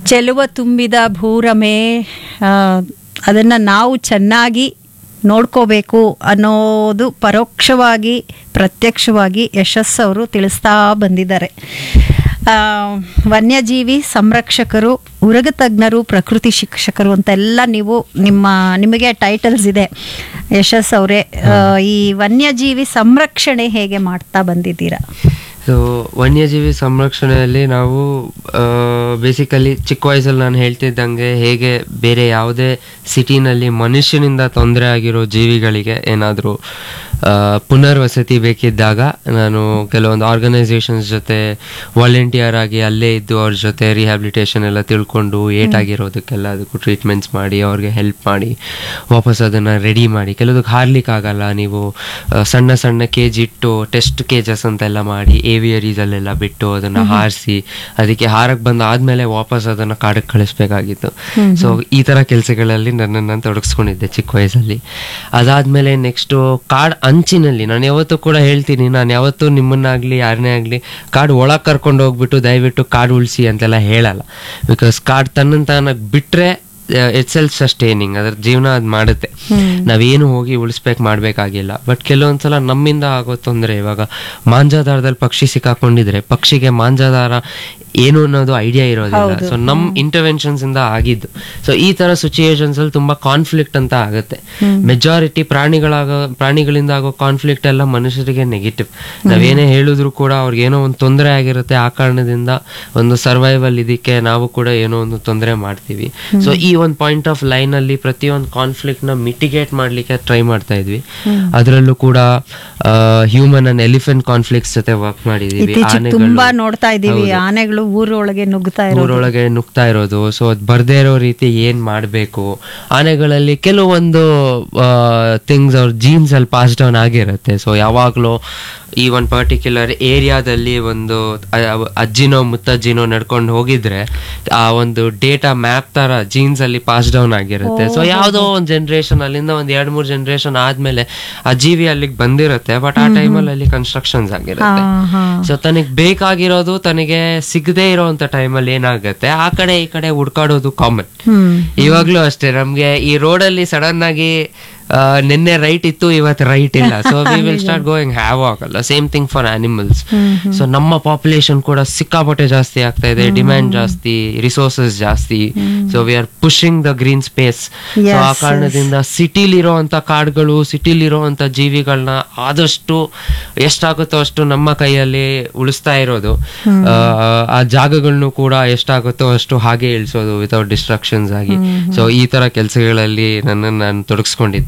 ಚೆಲುವ ತುಂಬಿದ ಭೂರಮೆ ಅದನ್ನು ನಾವು ಚೆನ್ನಾಗಿ ನೋಡ್ಕೋಬೇಕು ಅನ್ನೋದು ಪರೋಕ್ಷವಾಗಿ ಪ್ರತ್ಯಕ್ಷವಾಗಿ ಯಶಸ್ ಅವರು ತಿಳಿಸ್ತಾ ಬಂದಿದ್ದಾರೆ ಆ, ವನ್ಯಜೀವಿ ಸಂರಕ್ಷಕರು ಉರಗ ತಜ್ಞರು ಪ್ರಕೃತಿ ಶಿಕ್ಷಕರು ಅಂತೆಲ್ಲ ನೀವು ನಿಮ್ಮ ನಿಮಗೆ ಟೈಟಲ್ಸ್ ಇದೆ ಯಶಸ್ ಅವರೇ ಈ ವನ್ಯಜೀವಿ ಸಂರಕ್ಷಣೆ ಹೇಗೆ ಮಾಡ್ತಾ ಬಂದಿದ್ದೀರಾ ಸೊ ವನ್ಯಜೀವಿ ಸಂರಕ್ಷಣೆಯಲ್ಲಿ ನಾವು ಬೇಸಿಕಲಿ ಚಿಕ್ಕ ವಯಸ್ಸಲ್ಲಿ ನಾನು ಹೇಳ್ತಿದ್ದಂಗೆ ಹೇಗೆ ಬೇರೆ ಯಾವುದೇ ಸಿಟಿನಲ್ಲಿ ಮನುಷ್ಯನಿಂದ ತೊಂದರೆ ಆಗಿರೋ ಜೀವಿಗಳಿಗೆ ಏನಾದರೂ ಪುನರ್ವಸತಿ ಬೇಕಿದ್ದಾಗ ನಾನು ಕೆಲವೊಂದು ಆರ್ಗನೈಸೇಷನ್ಸ್ ಜೊತೆ ವಾಲಂಟಿಯರ್ ಆಗಿ ಅಲ್ಲೇ ಇದ್ದು ಅವ್ರ ಜೊತೆ ರಿಹ್ಯಾಬಿಲಿಟೇಷನ್ ಎಲ್ಲ ತಿಳ್ಕೊಂಡು ಏಟಾಗಿರೋದಕ್ಕೆಲ್ಲ ಅದಕ್ಕೂ ಟ್ರೀಟ್ಮೆಂಟ್ಸ್ ಮಾಡಿ ಅವ್ರಿಗೆ ಹೆಲ್ಪ್ ಮಾಡಿ ವಾಪಸ್ ಅದನ್ನು ರೆಡಿ ಮಾಡಿ ಕೆಲವದಕ್ಕೆ ಹಾರ್ಲಿಕ್ಕೆ ಆಗಲ್ಲ ನೀವು ಆ, ಸಣ್ಣ ಸಣ್ಣ ಕೇಜ್ ಇಟ್ಟು ಟೆಸ್ಟ್ ಕೇಜಸ್ ಅಂತೆಲ್ಲ ಮಾಡಿ ಏವಿಯರೀಸಲ್ಲೆಲ್ಲ ಬಿಟ್ಟು ಅದನ್ನು ಹಾರಿಸಿ ಅದಕ್ಕೆ ಹಾರಕ್ಕೆ ಬಂದ ಆದ್ಮೇಲೆ ವಾಪಸ್ ಅದನ್ನು ಕಾಡಕ್ಕೆ ಕಳಿಸ್ಬೇಕಾಗಿತ್ತು ಸೊ ಈ ಥರ ಕೆಲಸಗಳಲ್ಲಿ ನನ್ನನ್ನು ನಾನು ತೊಡಗಿಸ್ಕೊಂಡಿದ್ದೆ ಚಿಕ್ಕ ವಯಸ್ಸಲ್ಲಿ ಅದಾದ್ಮೇಲೆ ನೆಕ್ಸ್ಟು ಕಾಡ್ ಅಂಚಿನಲ್ಲಿ ನಾನು ಯಾವತ್ತೂ ಕೂಡ ಹೇಳ್ತೀನಿ ನಾನು ಯಾವತ್ತೂ ನಿಮ್ಮನ್ನಾಗಲಿ ಯಾರನ್ನೇ ಆಗಲಿ ಕಾಡು ಒಳಗೆ ಕರ್ಕೊಂಡು ಹೋಗ್ಬಿಟ್ಟು ದಯವಿಟ್ಟು ಕಾಡು ಉಳಿಸಿ ಅಂತೆಲ್ಲ ಹೇಳಲ್ಲ ಬಿಕಾಸ್ ಕಾಡು ತನ್ನನ್ನು ತಾನಾಗಿ ಬಿಟ್ಟರೆ ಇಟ್ಸ್ ಸೆಲ್ಫ್ ಸಸ್ಟೈನಿಂಗ್ ಅದ್ರ ಜೀವನ ಅದು ಮಾಡುತ್ತೆ ನಾವೇನು ಹೋಗಿ ಉಳಿಸ್ಬೇಕು ಮಾಡಬೇಕಾಗಿಲ್ಲ ಬಟ್ ಕೆಲವೊಂದ್ಸಲ ನಮ್ಮಿಂದ ಆಗೋ ತೊಂದರೆ ಇವಾಗ ಮಾಂಜಾದಾರದಲ್ಲಿ ಪಕ್ಷಿ ಸಿಕ್ಕಾಕೊಂಡಿದ್ರೆ ಪಕ್ಷಿಗೆ ಮಾಂಜಾದಾರ ಏನು ಅನ್ನೋದು ಐಡಿಯಾ ಇರೋದಿಲ್ಲ ಸೊ ನಮ್ ಇಂಟರ್ವೆನ್ಷನ್ಸ್ ಇಂದ ಆಗಿದ್ದು ಸೊ ಈ ತರ ಸಿಚುಯೇಷನ್ಸ್ ಅಲ್ಲಿ ತುಂಬಾ ಕಾನ್ಫ್ಲಿಕ್ಟ್ ಅಂತ ಆಗುತ್ತೆ ಮೆಜಾರಿಟಿ ಪ್ರಾಣಿಗಳಾಗೋ ಪ್ರಾಣಿಗಳಿಂದ ಆಗೋ ಕಾನ್ಫ್ಲಿಕ್ಟ್ ಎಲ್ಲ ಮನುಷ್ಯರಿಗೆ ನೆಗೆಟಿವ್ ನಾವೇನೇ ಹೇಳಿದ್ರು ಕೂಡ ಅವ್ರಿಗೆ ಏನೋ ಒಂದು ತೊಂದರೆ ಆಗಿರುತ್ತೆ ಆ ಕಾರಣದಿಂದ ಒಂದು ಸರ್ವೈವಲ್ ಇದಕ್ಕೆ ನಾವು ಕೂಡ ಏನೋ ಒಂದು ತೊಂದರೆ ಮಾಡ್ತೀವಿ ಸೊ ಈ ಒಂದು ಪಾಯಿಂಟ್ ಆಫ್ ಲೈನ್ ಅಲ್ಲಿ ಪ್ರತಿಯೊಂದು ಕಾನ್ಫ್ಲಿಕ್ಟ್ ನ ಮಿಟಿಗೇಟ್ ಮಾಡ್ಲಿಕ್ಕೆ ಟ್ರೈ ಮಾಡ್ತಾ ಇದ್ವಿ ಅದರಲ್ಲೂ ಕೂಡ ಹ್ಯೂಮನ್ ಅಂಡ್ ಎಲಿಫೆಂಟ್ ಕಾನ್ಫ್ಲಿಕ್ಟ್ಸ್ ಜೊತೆ ವರ್ಕ್ ಮಾಡಿದೀವಿ ಇತ್ತೀಚೆಗೆ ತುಂಬಾ ನೋಡ್ತಾ ಇದೀವಿ ಆನೆಗಳು ಊರೊಳಗೆ ನುಗ್ಗುತ್ತಾ ಇರೋದು ಊರೊಳಗೆ ನುಗ್ತಾ ಇರೋದು ಸೊ ಅದ್ ಬರ್ದೇ ಇರೋ ರೀತಿ ಏನ್ ಮಾಡ್ಬೇಕು ಆನೆಗಳಲ್ಲಿ ಕೆಲವೊಂದು ಥಿಂಗ್ಸ್ ಅವ್ರ ಜೀನ್ಸ್ ಅಲ್ಲಿ ಪಾಸ್ ಡೌನ್ ಆಗಿರುತ್ತೆ ಸೊ ಯಾವಾಗ್ಲೂ ಈ ಒಂದು ಪರ್ಟಿಕ್ಯುಲರ್ ಏರಿಯಾದಲ್ಲಿ ಒಂದು ಅ- ಅ- ಅಜ್ಜಿನೋ ಮುತ್ತಜ್ಜಿನೋ ನಡ್ಕೊಂಡು ಹೋಗಿದ್ರೆ ಆ ಒಂದು ಡೇಟಾ ಮ್ಯಾಪ್ ತರ ಜೀನ್ಸ್ ಅಲ್ಲಿ ಪಾಸ್ ಡೌನ್ ಆಗಿರುತ್ತೆ ಸೊ ಯಾವ್ದೋ ಒಂದು ಜನರೇಷನ್ ಅಲ್ಲಿಂದ ಒಂದ್ ಎರಡ್ ಮೂರ್ ಜನರೇಷನ್ ಆದ್ಮೇಲೆ ಆ ಜೀವಿ ಅಲ್ಲಿಗೆ ಬಂದಿರುತ್ತೆ ಬಟ್ ಆ ಟೈಮಲ್ಲಿ ಅಲ್ಲಿ ಕನ್ಸ್ಟ್ರಕ್ಷನ್ಸ್ ಆಗಿರುತ್ತೆ ಹಾ, ಹಾ. ಸೊ ತನಗೆ ಬೇಕಾಗಿರೋದು ತನಗೆ ಸಿಗದೇ ಇರೋಂತ ಟೈಮಲ್ಲಿ ಏನಾಗುತ್ತೆ ಆ ಕಡೆ ಈ ಕಡೆ ಹುಡ್ಕಾಡೋದು ಕಾಮನ್ ಹ್ಮ್ ಇವಾಗ್ಲೂ ಅಷ್ಟೇ ನಮ್ಗೆ ಈ ರೋಡಲ್ಲಿ ಸಡನ್ ಆಗಿ ಆ, ನಿನ್ನೆ ರೈಟ್ ಇತ್ತು ಇವತ್ತು ರೈಟ್ ಇಲ್ಲ so we will start going have ಆಗಲ್ಲ same thing for animals so ನಮ್ಮ ಪಾಪ್ಯುಲೇಷನ್ ಕೂಡ ಸಿಕ್ಕಾಪಟ್ಟೆ ಜಾಸ್ತಿ ಆಗ್ತಾ ಇದೆ ಡಿಮ್ಯಾಂಡ್ ಜಾಸ್ತಿ ರಿಸೋರ್ಸಸ್ ಜಾಸ್ತಿ so we are pushing the green space so ಆ Yes, ಕಾರಣದಿಂದ ಸಿಟಿಲಿರೋಂಥ ಕಾಡುಗಳು ಸಿಟಿಲಿರೋಂಥ ಜೀವಿಗಳನ್ನ ಆದಷ್ಟು ಎಷ್ಟಾಗುತ್ತೋ ಅಷ್ಟು ನಮ್ಮ ಕೈಯಲ್ಲಿ ಉಳಿಸ್ತಾ ಇರೋದು ಆ, ಆ ಜಾಗಗಳನ್ನು ಕೂಡ ಎಷ್ಟಾಗುತ್ತೋ ಅಷ್ಟು ಹಾಗೆ ಇಳಿಸೋದು ವಿತೌಟ್ ಡಿಸ್ಟ್ರಕ್ಷನ್ಸ್ ಆಗಿ ಸೊ ಈ ತರ ಕೆಲಸಗಳಲ್ಲಿ ನನ್ನನ್ನು ನಾನು ತೊಡಗಿಸ್ಕೊಂಡಿದ್ದೆ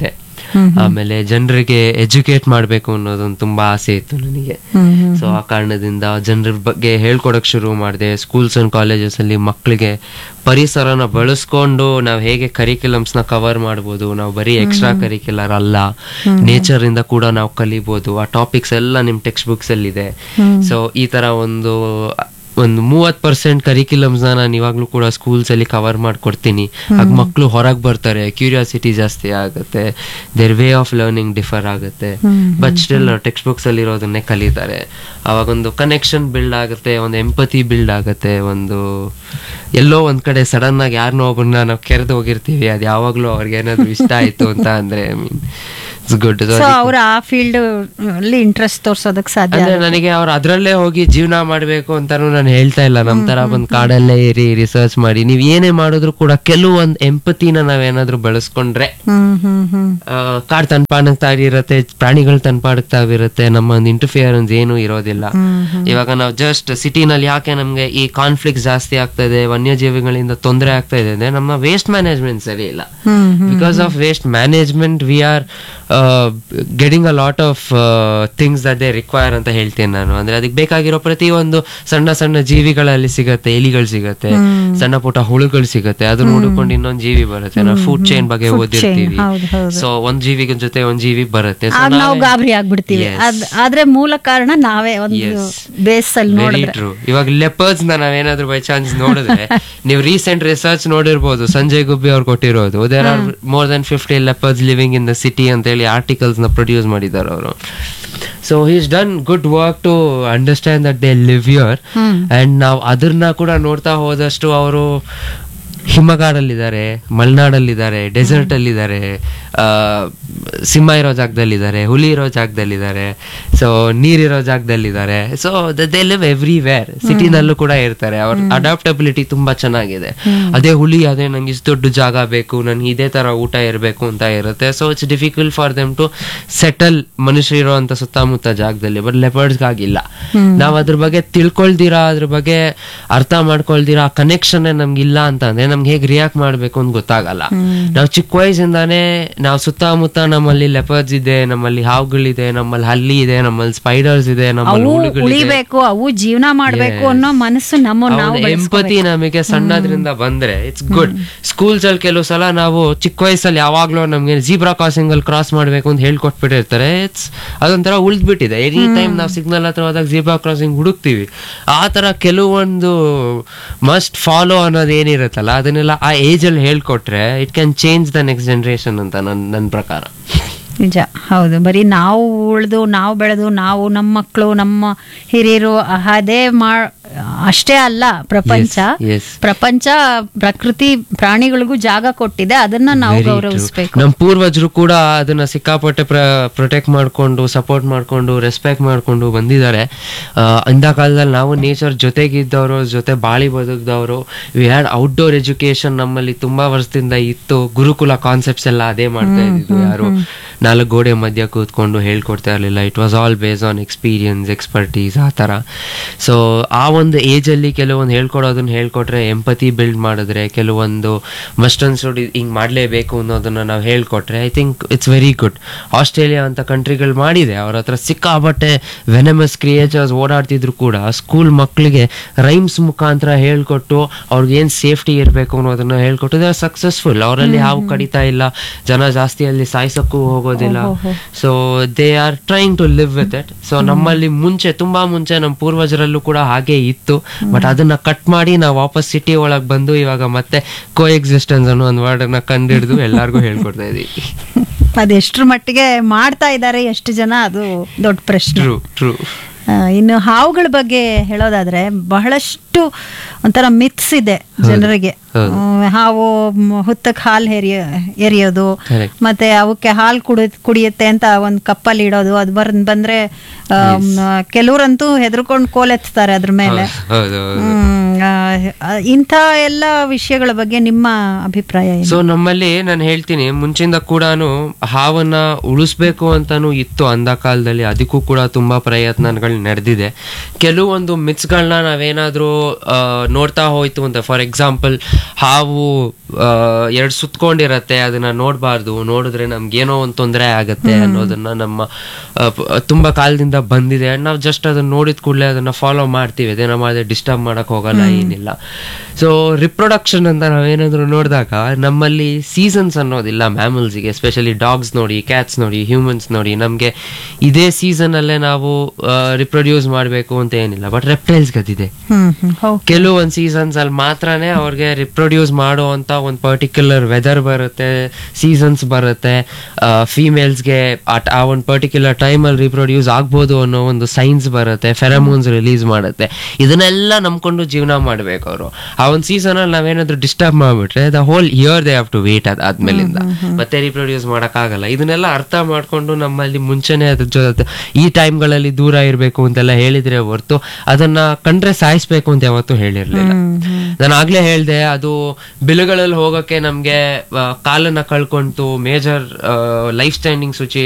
ಆಮೇಲೆ ಜನರಿಗೆ ಎಜುಕೇಟ್ ಮಾಡಬೇಕು ಅನ್ನೋದೊಂದು ತುಂಬಾ ಆಸೆ ಇತ್ತು ನನಗೆ ಸೊ ಆ ಕಾರಣದಿಂದ ಜನರ ಬಗ್ಗೆ ಹೇಳ್ಕೊಡಕ್ ಶುರು ಮಾಡಿದೆ ಸ್ಕೂಲ್ಸ್ ಅಂಡ್ ಕಾಲೇಜಸ್ ಅಲ್ಲಿ ಮಕ್ಕಳಿಗೆ ಪರಿಸರನ ಬಳಸ್ಕೊಂಡು ನಾವು ಹೇಗೆ ಕರಿಕ್ಯುಲಮ್ಸ್ ನ ಕವರ್ ಮಾಡ್ಬೋದು ನಾವು ಬರೀ ಎಕ್ಸ್ಟ್ರಾ ಕರಿಕ್ಯುಲರ್ ಅಲ್ಲ ನೇಚರ್ ಇಂದ ಕೂಡ ನಾವು ಕಲಿಬಹುದು ಆ ಟಾಪಿಕ್ಸ್ ಎಲ್ಲ ನಿಮ್ ಟೆಕ್ಸ್ಟ್ ಬುಕ್ಸ್ ಅಲ್ಲಿ ಇದೆ ಸೊ ಈ ತರ ಒಂದು ಒಂದು ಮೂವತ್ ಪರ್ಸೆಂಟ್ ಕರಿಕ್ಯುಲಮ್ಸ್ ನಾನು ಇವಾಗ್ಲೂ ಕೂಡ ಸ್ಕೂಲ್ಸ್ ಅಲ್ಲಿ ಕವರ್ ಮಾಡ್ಕೊಡ್ತೀನಿ ಆಗ ಮಕ್ಕಳು ಹೊರಗೆ ಬರ್ತಾರೆ ಕ್ಯೂರಿಯಾಸಿಟಿ ಜಾಸ್ತಿ ಆಗುತ್ತೆ their way of learning differ ಆಗುತ್ತೆ ಬಟ್ ಸ್ಟಿಲ್ ಟೆಕ್ಸ್ಟ್ ಬುಕ್ಸ್ ಅಲ್ಲಿ ಇರೋದನ್ನೇ ಕಲಿತಾರೆ ಅವಾಗ ಒಂದು ಕನೆಕ್ಷನ್ ಬಿಲ್ಡ್ ಆಗುತ್ತೆ ಒಂದು ಎಂಪತಿ ಬಿಲ್ಡ್ ಆಗುತ್ತೆ ಒಂದು ಎಲ್ಲೋ ಒಂದ್ ಕಡೆ ಸಡನ್ ಆಗಿ ಯಾರನ್ನೋ ಒಬ್ಬರನ್ನ ನಾವು ಕೆರೆದು ಹೋಗಿರ್ತೀವಿ ಅದು ಯಾವಾಗ್ಲೂ ಅವ್ರಿಗೆ ಏನಾದ್ರು ಇಷ್ಟ ಆಯ್ತು ಅಂತ ಅಂದ್ರೆ I mean it's good so ಅವ್ರು ಆ ಫೀಲ್ಡ್ ಅಲ್ಲಿ ಇಂಟ್ರೆಸ್ಟ್ ತೋರ್ಸೋದಕ್ ಸಾಧ್ಯ ಅಂದ್ರೆ ನನಗೆ ಅವ್ರು ಅದ್ರಲ್ಲೇ ಹೋಗಿ ಜೀವನ ಮಾಡ್ಬೇಕು ಅಂತಾನು ನಾನು ಹೇಳ್ತಾ ಇಲ್ಲ ನಮ್ ತರ ಬಂದ್ ಕಾಡಲ್ಲೇ ಇರಿ ರಿಸರ್ಚ್ ಮಾಡಿ ನೀವ್ ಏನೇ ಮಾಡಿದ್ರು ಕೂಡ ಕೆಲವೊಂದ್ ಎಂಪತಿನ ನಾವೇನಾದ್ರೂ ಬೆಳೆಸ್ಕೊಂಡ್ರೆ ಹ್ಮ್ ಹ್ಮ್ ಹ್ಮ್ ಆ, ಕಾಡ್ ತನ್ಪಾಡುತ್ತಾ ಇರುತ್ತೆ ಪ್ರಾಣಿಗಳು ತನ್ಪಾಡುತ್ತಾ ಇರುತ್ತೆ ನಮ್ಮ ಒಂದು ಇಂಟರ್ಫಿಯರೆನ್ಸ್ ಏನು ಇರೋದಿಲ್ಲ ಇವಾಗ ನಾವು ಜಸ್ಟ್ ಸಿಟಿನಲ್ಲಿ ಯಾಕೆ ನಮ್ಗೆ ಈ ಕಾನ್ಫ್ಲಿಕ್ಟ್ ಜಾಸ್ತಿ ಆಗ್ತಾ ಇದೆ ವನ್ಯಜೀವಿಗಳಿಂದ ತೊಂದರೆ ಆಗ್ತಾ ಇದೆ ಅಂದ್ರೆ ನಮ್ಮ ವೇಸ್ಟ್ ಮ್ಯಾನೇಜ್ಮೆಂಟ್ ಸರಿ ಇಲ್ಲ hmm because of waste management we are getting a lot of things that they require ಅಂತ ಹೇಳ್ತೇನೆ ನಾನು ಅಂದ್ರೆ ಅದಕ್ಕೆ ಬೇಕಾಗಿರೋ ಪ್ರತಿಯೊಂದು ಸಣ್ಣ ಸಣ್ಣ ಜೀವಿಗಳಲ್ಲಿ ಸಿಗತ್ತೆ ಎಲಿಗಳು ಸಿಗತ್ತೆ ಸಣ್ಣ ಪುಟ್ಟ ಹುಳುಗಳು ಸಿಗತ್ತೆ ಅದನ್ನ ಹುಡುಕೊಂಡು ಇನ್ನೊಂದು ಜೀವಿ ಬರುತ್ತೆ ನಾವು ಫುಡ್ ಚೈನ್ ಬಗ್ಗೆ ಓದಿರ್ತೀವಿ ಹೌದು, ಹೌದು. ಸೊ ಒಂದ್ ಜೀವಿ ಜೊತೆ ಒಂದ್ ಜೀವಿ ಬರುತ್ತೆ So ಆಗ ನಾವು ನಾವೇ- ಗಾಬರಿ ಆಗ್ಬಿಡ್ತೀವಿ Yes. ಅದ್ ಆದ್ರೆ ಮೂಲ ಕಾರಣ ನಾವೇ ಒಂದು Yes. ಬೇಸ್ ಅಲ್ಲಿ ವೆರಿ ನೋಡಿದ್ರೆ ಟ್ರೂ ಇವಾಗ ಲೆಪರ್ಸ್ ನ ನಾವೇನಾದ್ರೂ ಬೈ ಚಾನ್ಸ್ ನೋಡಿದ್ರೆ ನೀವು ರೀಸೆಂಟ್ ರಿಸರ್ಚ್ ನೋಡಿರ್ಬೋದು ಸಂಜಯ್ ಗುಬ್ಬಿ ಅವ್ರು ಕೊಟ್ಟಿರೋದು there are more than fifty leopards living in the city ಅಂತ ಹೇಳಿ ಆರ್ಟಿಕಲ್ಸ್ ನ ಪ್ರೊಡ್ಯೂಸ್ ಮಾಡಿದ್ದಾರೆ ಅವರು so he's done good work to understand that they live your hmm and ನಾವು ಅದನ್ನ ಕೂಡ ನೋಡ್ತಾ ಹೋದಷ್ಟು ಅವರು ಹಿಮಗಾಡಲ್ಲಿದ್ದಾರೆ ಮಲೆನಾಡಲ್ಲಿದ್ದಾರೆ ಡೆಸರ್ಟ್ ಅಲ್ಲಿದ್ದಾರೆ ಆ, ಸಿಂಹ ಇರೋ ಜಾಗದಲ್ಲಿದ್ದಾರೆ ಹುಲಿ ಇರೋ ಜಾಗದಲ್ಲಿದ್ದಾರೆ ಸೊ ನೀರಿರೋ ಜಾಗದಲ್ಲಿದ್ದಾರೆ ಸೊ ದೇ ಲಿವ್ ಎವ್ರಿವೇರ್ ಸಿಟಿನಲ್ಲೂ ಕೂಡ ಇರ್ತಾರೆ ಅವ್ರ ಅಡಾಪ್ಟಬಿಲಿಟಿ ತುಂಬಾ ಚೆನ್ನಾಗಿದೆ ಅದೇ ಹುಲಿ ಅದೇ ನಂಗೆ ಇಷ್ಟು ದೊಡ್ಡ ಜಾಗ ಬೇಕು ನನ್ಗೆ ಇದೇ ತರ ಊಟ ಇರಬೇಕು ಅಂತ ಇರುತ್ತೆ so it's difficult for them to settle ಮನುಷ್ಯರು ಇರುವಂತ ಸುತ್ತಮುತ್ತ ಜಾಗದಲ್ಲಿ ಬಟ್ ಲೆಪರ್ಡ್ಸ್ಗಾಗಿಲ್ಲ ನಾವ್ ಅದ್ರ ಬಗ್ಗೆ ತಿಳ್ಕೊಳ್ದಿರಾ ಅದ್ರ ಬಗ್ಗೆ ಅರ್ಥ ಮಾಡ್ಕೊಳ್ದಿರಾ ಕನೆಕ್ಷನ್ ನಮ್ಗೆ ಇಲ್ಲ ಅಂತಂದ್ರೆ ನಮ್ಗೆ ಹೇಗೆ ರಿಯಾಕ್ಟ್ ಮಾಡ್ಬೇಕು ಅಂತ ಗೊತ್ತಾಗಲ್ಲ ನಾವು ಚಿಕ್ಕ ವಯಸ್ಸಿಂದಾನೇ ನಾವು ಸುತ್ತಮುತ್ತ ನಮ್ಮಲ್ಲಿ ಲೆಪರ್ಸ್ ಇದೆ ನಮ್ಮಲ್ಲಿ ಹಾವುಗಳಿದೆ ನಮ್ಮಲ್ಲಿ ಹಲ್ಲಿ ಇದೆ ನಮ್ಮಲ್ಲಿ ಸ್ಪೈಡರ್ಸ್ ಇದೆ ನಮ್ಮಲ್ಲಿ ಅವು ಹುಳುಗಳಿದೆ ಉಳಿಬೇಕು ಅವು ಜೀವನ ಮಾಡ್ಬೇಕು ಅನ್ನೋ ಮನಸ್ಸು ನಮ್ಮ ನಾವು ಎಂಪತಿ ನಮಗೆ ಸಣ್ಣದ್ರಿಂದ ಬಂದ್ರೆ ಇಟ್ಸ್ ಗುಡ್ ಸ್ಕೂಲ್ಸ್ ಅಲ್ಲಿ ಕೆಲವು ಸಲ ನಾವು ಚಿಕ್ಕ ವಯಸ್ಸಲ್ಲಿ ಯಾವಾಗ್ಲೂ ನಮ್ಗೆ ಜೀಬ್ರಾ ಕ್ರಾಸಿಂಗ್ ಅಲ್ಲಿ ಕ್ರಾಸ್ ಮಾಡ್ಬೇಕು ಅಂತ ಹೇಳ್ಕೊಟ್ಬಿಟ್ಟಿರ್ತಾರೆ ಇಟ್ಸ್ ಅದೊಂಥರ ಉಳಿದ್ಬಿಟ್ಟಿದೆ ಎನಿ ಟೈಮ್ ನಾವು ಸಿಗ್ನಲ್ ಹತ್ರ ಹೋದಾಗ ಜೀಬ್ರಾ ಕ್ರಾಸಿಂಗ್ ಹುಡುಕ್ತಿವಿ ಆ ತರ ಕೆಲವೊಂದು ಮಸ್ಟ್ ಫಾಲೋ ಅನ್ನೋದು ಏನಿರುತ್ತಲ್ಲ ಅದನ್ನೆಲ್ಲ ಆ ಏಜ್ ಅಲ್ಲಿ ಹೇಳ್ಕೊಟ್ರೆ it can change the next generation ಅಂತ ನನ್ ನನ್ನ ಪ್ರಕಾರ ನಿಜ ಹೌದು ಬರೀ ನಾವು ಉಳಿದು ನಾವು ಬೆಳೆದು ನಾವು ನಮ್ಮ ಮಕ್ಕಳು ನಮ್ಮ ಹಿರಿಯರು ಅದೇ ಮಾ ಅಷ್ಟೇ ಅಲ್ಲ ಪ್ರಪಂಚ Yes, yes. ಪ್ರಪಂಚ ಪ್ರಕೃತಿ ಪ್ರಾಣಿಗಳಿಗೂ ಜಾಗ ಕೊಟ್ಟಿದೆ ಅದನ್ನ ನಾವು Very true. ಗೌರವಿಸ್ಬೇಕು ನಮ್ ಪೂರ್ವಜರು ಕೂಡ ಅದನ್ನ ಸಿಕ್ಕಾಪಟ್ಟೆ ಪ್ರೊಟೆಕ್ಟ್ ಮಾಡ್ಕೊಂಡು ಸಪೋರ್ಟ್ ಮಾಡ್ಕೊಂಡು ರೆಸ್ಪೆಕ್ಟ್ ಮಾಡ್ಕೊಂಡು ಬಂದಿದ್ದಾರೆ ಇಂದ ಕಾಲದಲ್ಲಿ ನಾವು ನೇಚರ್ ಜೊತೆಗಿದ್ದವರು ಜೊತೆ ಬಾಳಿ ಬದುಕಿದವರು ವಿ ಹ್ಯಾಡ್ ಔಟ್ಡೋರ್ ಎಜುಕೇಶನ್ ನಮ್ಮಲ್ಲಿ ತುಂಬಾ ವರ್ಷದಿಂದ ಇತ್ತು ಗುರುಕುಲ ಕಾನ್ಸೆಪ್ಟ್ಸ್ ಎಲ್ಲ ಅದೇ ಮಾಡ್ತಾ ಇದ್ದಿದ್ದು ಯಾರು ನಾಲ್ಕು ಗೋಡೆ ಮಧ್ಯ ಕೂತ್ಕೊಂಡು ಹೇಳ್ಕೊಡ್ತಾ ಇರಲಿಲ್ಲ it was all base on experience expertise ಆ ಥರ ಸೊ ಆ ಒಂದು ಏಜಲ್ಲಿ ಕೆಲವೊಂದು ಹೇಳ್ಕೊಡೋದನ್ನ ಹೇಳ್ಕೊಟ್ರೆ ಎಂಪತಿ ಬಿಲ್ಡ್ ಮಾಡಿದ್ರೆ ಕೆಲವೊಂದು ಮಸ್ಟ್ ಅನ್ಸೋಡಿ ಹಿಂಗ್ ಮಾಡಲೇಬೇಕು ಅನ್ನೋದನ್ನ ನಾವು ಹೇಳ್ಕೊಟ್ರೆ I think it's very good Australia ಅಂತ ಕಂಟ್ರಿಗಳು ಮಾಡಿದೆ ಅವ್ರ ಹತ್ರ ಸಿಕ್ಕಾಬಟ್ಟೆ ವೆನಮಸ್ ಕ್ರಿಯೇಚರ್ಸ್ ಓಡಾಡ್ತಿದ್ರು ಕೂಡ ಸ್ಕೂಲ್ ಮಕ್ಕಳಿಗೆ ರೈಮ್ಸ್ ಮುಖಾಂತರ ಹೇಳ್ಕೊಟ್ಟು ಅವ್ರಿಗೆ ಏನ್ ಸೇಫ್ಟಿ ಇರಬೇಕು ಅನ್ನೋದನ್ನ ಹೇಳ್ಕೊಟ್ಟು ದೇ ಆರ್ ಸಕ್ಸಸ್ಫುಲ್ ಅವರಲ್ಲಿ ಹಾವು ಕಡಿತಾ ಇಲ್ಲ ಜನ ಜಾಸ್ತಿ ಅಲ್ಲಿ ಸಾಯ್ಸಕ್ಕೂ ಹೋಗೋದಿಲ್ಲ so they are trying to live with it so ನಮ್ಮಲ್ಲಿ ಮುಂಚೆ ತುಂಬಾ ಮುಂಚೆ ನಮ್ಮ ಪೂರ್ವಜರಲ್ಲೂ ಕೂಡ ಹಾಗೆ ಇತ್ತು ಬಟ್ ಅದನ್ನ ಕಟ್ ಮಾಡಿ ನಾವು ವಾಪಸ್ ಸಿಟಿ ಒಳಗ್ ಬಂದು ಇವಾಗ ಮತ್ತೆ ಕೋ ಎಕ್ಸಿಸ್ಟೆನ್ಸ್ ಅನ್ನೋ ಒಂದು ವರ್ಡ್ ಅನ್ನ ಕಂಡಿಡಿದು ಎಲ್ಲಾರ್ಗು ಹೇಳ್ಕೊಡ್ತಾ ಇದೀವಿ ಅದೆಷ್ಟ್ರ ಮಟ್ಟಿಗೆ ಮಾಡ್ತಾ ಇದ್ದಾರೆ ಎಷ್ಟು ಜನ ಅದು ದೊಡ್ಡ ಪ್ರಶ್ನೆ ಟ್ರೂ ಟ್ರೂ ಆ, ಇನ್ನು ಹಾವುಗಳ ಬಗ್ಗೆ ಹೇಳೋದಾದ್ರೆ ಬಹಳಷ್ಟು ಒಂಥರ ಮಿತ್ಸ್ ಇದೆ ಜನರಿಗೆ ಹೌದು. ಆ, ಹಾವು ಮ್, ಹುತ್ತಕ್ಕೆ ಹಾಲು ಎರಿಯ ಎರಿಯೋದು Correct. ಮತ್ತೆ ಅವಕ್ಕೆ ಹಾಲು ಕುಡಿ ಕುಡಿಯುತ್ತೆ ಅಂತ ಒಂದು ಕಪ್ಪಲ್ಲಿ ಇಡೋದು ಅದು ಬರ್ ಬಂದ್ರೆ ಆ, ಮ್, ಕೆಲವ್ರಂತೂ ಹೆದರ್ಕೊಂಡು ಕೋಲೆತ್ತಾರೆ ಅದ್ರ ಮೇಲೆ ಹೌದು ಹೌದು ಹ್ಮ್, ಆ, ಇಂಥ ಎಲ್ಲ ವಿಷಯಗಳ ಬಗ್ಗೆ ನಿಮ್ಮ ಅಭಿಪ್ರಾಯ ಏನು ಸೊ ನಮ್ಮಲ್ಲಿ ನಾನು ಹೇಳ್ತೀನಿ ಮುಂಚಿಂದ ಕೂಡ ಹಾವನ್ನ ಉಳಿಸ್ಬೇಕು ಅಂತಾನು ಇತ್ತು ಅಂದ ಕಾಲದಲ್ಲಿ ಅದಕ್ಕೂ ಕೂಡ ತುಂಬಾ ಪ್ರಯತ್ನಗಳು ನಡೆದಿದೆ ಕೆಲವೊಂದು ಮಿತ್ಸ್ಗಳನ್ನ ನಾವೇನಾದ್ರೂ ಆ, ನೋಡ್ತಾ ಹೋಯ್ತು ಅಂತ ಫಾರ್ ಎಕ್ಸಾಂಪಲ್ ಹಾವು ಎರಡು ಸುತ್ಕೊಂಡಿರತ್ತೆ ಅದನ್ನ ನೋಡಬಾರ್ದು ನೋಡಿದ್ರೆ ನಮ್ಗೇನೋ ಒಂದು ತೊಂದರೆ ಆಗತ್ತೆ ಅನ್ನೋದನ್ನ ನಮ್ಮ ಆ, ಪ- ತುಂಬಾ ಕಾಲದಿಂದ ಬಂದಿದೆ ನಾವು ಜಸ್ಟ್ ಅದನ್ನ ನೋಡಿದ ಕೂಡಲೇ ಅದನ್ನ ಫಾಲೋ ಮಾಡ್ತೀವಿ ಅದೇನೋ ಮಾಡಿದ್ರೆ ಡಿಸ್ಟರ್ಬ್ ಮಾಡಕ್ ಹೋಗಲ್ಲ ಏನಿಲ್ಲ ಸೊ ರಿಪ್ರೊಡಕ್ಷನ್ ಅಂತ ನಾವೇನಾದ್ರೂ ನೋಡಿದಾಗ ನಮ್ಮಲ್ಲಿ ಸೀಸನ್ಸ್ ಅನ್ನೋದಿಲ್ಲ ಮ್ಯಾಮಲ್ಸ್ಗೆ ಎಸ್ಪೆಷಲಿ ಡಾಗ್ಸ್ ನೋಡಿ ಕ್ಯಾಟ್ಸ್ ನೋಡಿ ಹ್ಯೂಮನ್ಸ್ ನೋಡಿ ನಮಗೆ ಇದೇ ಸೀಸನ್ ಅಲ್ಲೇ ನಾವು ರಿಪ್ರೊಡ್ಯೂಸ್ ಮಾಡಬೇಕು ಅಂತ ಏನಿಲ್ಲ ಬಟ್ ರೆಪ್ಟೈಲ್ಸ್ ಗದಿದೆ ಹ್ಮ್ ಹ್ಮ್ ಹೌದು ಕೆಲವೊಂದು ಸೀಸನ್ಸ್ ಅಲ್ಲಿ ಮಾತ್ರನೇ ಅವ್ರಿಗೆ ರಿಪ್ರೊಡ್ಯೂಸ್ ಮಾಡೋ ಅಂತ ಒಂದು ಪರ್ಟಿಕ್ಯುಲರ್ ವೆದರ್ ಬರುತ್ತೆ ಸೀಸನ್ಸ್ ಬರುತ್ತೆ ಫೀಮೇಲ್ಸ್ಗೆ ಆ ಒಂದು ಪರ್ಟಿಕ್ಯುಲರ್ ಟೈಮಲ್ಲಿ ರಿಪ್ರೊಡ್ಯೂಸ್ ಆಗ್ಬೋದು ಅನ್ನೋ ಒಂದು ಸೈನ್ಸ್ ಬರುತ್ತೆ ಫೆರಮೋನ್ಸ್ ರಿಲೀಸ್ ಮಾಡುತ್ತೆ ಇದನ್ನೆಲ್ಲ ನಂಬ್ಕೊಂಡು ಜೀವನ ಮಾಡ್ಬೇಕು ಅವರು ಆ ಒಂದು ಸೀಸನ್ ಅಲ್ಲಿ ನಾವೇನಾದ್ರೂ ಡಿಸ್ಟರ್ಬ್ ಮಾಡ್ಬಿಟ್ರೆ the whole year they have to wait ಅದಾದ್ಮೇಲಿಂದ ಮತ್ತೆ ರಿಪ್ರೊಡ್ಯೂಸ್ ಮಾಡೋಕ್ಕಾಗಲ್ಲ ಇದನ್ನೆಲ್ಲ ಅರ್ಥ ಮಾಡ್ಕೊಂಡು ನಮ್ಮಲ್ಲಿ ಮುಂಚೆನೆ ಅದ್ರ ಜೊತೆ ಈ ಟೈಮ್ಗಳಲ್ಲಿ ದೂರ ಇರಬೇಕು ಅಂತೆಲ್ಲ ಹೇಳಿದ್ರೆ ಹೊರ್ತು ಅದನ್ನ ಕಂಡ್ರೆ ಸಾಯಿಸ್ಬೇಕು ಅಂತ ಯಾವತ್ತೂ ಹೇಳಿರ್ಲಿಲ್ಲ ನಾನು ಆಗ್ಲೇ ಹೇಳ್ದೆ ಅದು ಬಿಲುಗಳಲ್ಲಿ ಹೋಗೋಕೆ ನಮ್ಗೆ ಆ, ಕಾಲನ್ನ ಕಳ್ಕೊಂತು ಮೇಜರ್ ಲೈಫ್ ಸ್ಟ್ಯಾಂಡಿಂಗ್ ಸುಚಿ